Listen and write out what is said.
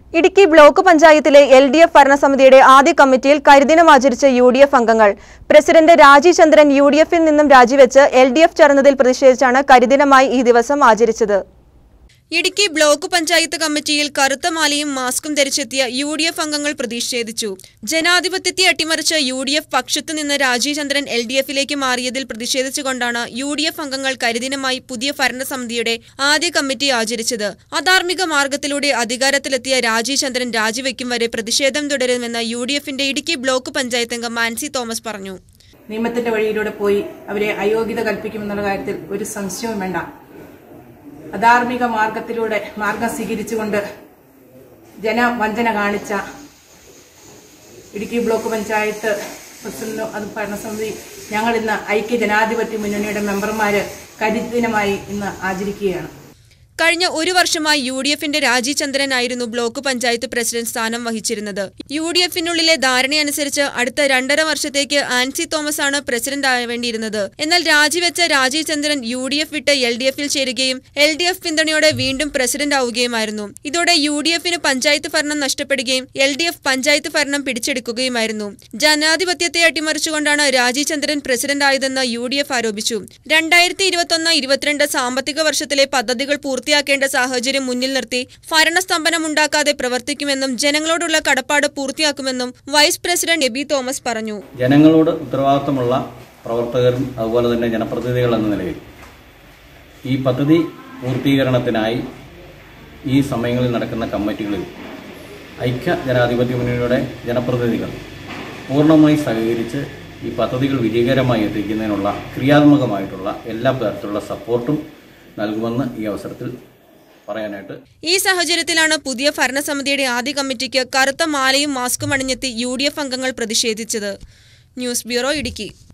Idukki block പഞ്ചായത്തിലെ L D F ഭരണസമിതിയുടെ ആദ്യ കമ്മിറ്റിയിൽ കരിദിനം ആചരിച്ച യു ഡി എഫ് അംഗങ്ങൾ president Rajeev Chandran U D എഫിൽ നിന്നും രാജിവെച്ച് എൽ ഡി എഫ് ചേർന്നതിൽ പ്രതിഷേധിച്ചാണ് കരിദിനമായി ഈ ദിവസം ആചരിച്ചത് ഇടുക്കി ബ്ലോക്ക് പഞ്ചായത്ത് കമ്മിറ്റിയിൽ കറുത്ത മാലയും മാസ്കും ധരിച്ചെത്തിയ യു ഡി എഫ് അംഗങ്ങൾ പ്രതിഷേധിച്ചു ജനാധിപത്യത്തെ അട്ടിമറിച്ച യു ഡി എഫ് പക്ഷത്തു നിന്ന് രാജീവ് ചന്ദ്രൻ എൽ ഡി എഫിലേക്ക് മാറിയതിൽ പ്രതിഷേധിച്ചുകൊണ്ടാണ് യു ഡി എഫ് അംഗങ്ങൾ കരിദിനമായി പുതിയ ഭരണസമിതിയുടെ ആദ്യ കമ്മിറ്റി ആചരിച്ചത് അധാർമിക മാർഗത്തിലൂടെ അധികാരത്തിലെത്തിയ രാജീവ് ചന്ദ്രൻ രാജിവെക്കും വരെ പ്രതിഷേധം തുടരുമെന്ന് യു ഡി എഫിന്റെ ഇടുക്കി ബ്ലോക്ക് പഞ്ചായത്ത് അംഗം മാൻസി തോമസ് പറഞ്ഞു നിയമത്തിന്റെ വഴിയിലൂടെ പോയി അവരെ അയോഗ്യത കൽപ്പിക്കുമെന്നുള്ള കാര്യത്തിൽ ഒരു സംശയവും വേണ്ട അധാർമിക മാർഗത്തിലൂടെ മാർഗം സ്വീകരിച്ചുകൊണ്ട് ജനവഞ്ചന കാണിച്ച ഇടുക്കി ബ്ലോക്ക് പഞ്ചായത്ത് പ്രസിഡന്റും അത് ഭരണസമിതി ഞങ്ങൾ ഇന്ന് ഐക്യ ജനാധിപത്യ മുന്നണിയുടെ മെമ്പർമാര് കരിദിനമായി ഇന്ന് ആചരിക്കുകയാണ് കഴിഞ്ഞ ഒരു വർഷമായി യു ഡി എഫിന്റെ രാജീവ് ചന്ദ്രനായിരുന്നു ബ്ലോക്ക് പഞ്ചായത്ത് പ്രസിഡന്റ് സ്ഥാനം വഹിച്ചിരുന്നത് യു ഡി എഫിനുള്ളിലെ ധാരണയനുസരിച്ച് അടുത്ത രണ്ടര വർഷത്തേക്ക് ആൻസി തോമസ് ആണ് പ്രസിഡന്റ് ആവേണ്ടിയിരുന്നത് എന്നാൽ രാജിവെച്ച Rajeev Chandran U D F വിട്ട് എൽ ഡി എഫിൽ ചേരുകയും എൽ ഡി എഫ് പിന്തുണയോടെ വീണ്ടും പ്രസിഡന്റ് ആവുകയുമായിരുന്നു ഇതോടെ യു ഡി എഫിന് പഞ്ചായത്ത് ഭരണം നഷ്ടപ്പെടുകയും എൽ ഡി എഫ് പഞ്ചായത്ത് ഭരണം പിടിച്ചെടുക്കുകയുമായിരുന്നു ജനാധിപത്യത്തെ അട്ടിമറിച്ചുകൊണ്ടാണ് രാജീവ് ചന്ദ്രൻ പ്രസിഡന്റ് ആയതെന്ന് യു ഡി എഫ് ആരോപിച്ചു രണ്ടായിരത്തി ഇരുപത്തൊന്ന് ഇരുപത്തിരണ്ട് സാമ്പത്തിക വർഷത്തിലെ പദ്ധതികൾ പൂർത്തിയാക്കേണ്ട സാഹചര്യം മുന്നിൽ നിർത്തി ഭരണസ്തംഭനം ഉണ്ടാക്കാതെ പ്രവർത്തിക്കുമെന്നും ജനങ്ങളോടുള്ള കടപ്പാട് പൂർത്തിയാക്കുമെന്നും വൈസ് പ്രസിഡന്റ് എബി തോമസ് പറഞ്ഞു ജനങ്ങളോട് ഉത്തരവാദിത്തമുള്ള പ്രവർത്തകരും അതുപോലെ തന്നെ ജനപ്രതിനിധികൾ എന്ന നിലയിൽ ഈ പദ്ധതി പൂർത്തീകരണത്തിനായി ഈ സമയങ്ങളിൽ നടക്കുന്ന കമ്മിറ്റികളിൽ ഐക്യ ജനാധിപത്യ മുന്നണിയുടെ ജനപ്രതിനിധികൾ പൂർണ്ണമായി സഹകരിച്ച് ഈ പദ്ധതികൾ വിജയകരമായി എത്തിക്കുന്നതിനുള്ള ക്രിയാത്മകമായിട്ടുള്ള എല്ലാ തരത്തിലുള്ള സപ്പോർട്ടും നൽകുമെന്ന് ഈ അവസരത്തിൽ പറയാനായിട്ട് ഈ സാഹചര്യത്തിലാണ് പുതിയ ഭരണസമിതിയുടെ ആദ്യ കമ്മിറ്റിക്ക് കറുത്ത മാലയും മാസ്കും അണിഞ്ഞെത്തി യു ഡി എഫ് അംഗങ്ങൾ പ്രതിഷേധിച്ചത് ന്യൂസ് ബ്യൂറോ ഇടുക്കി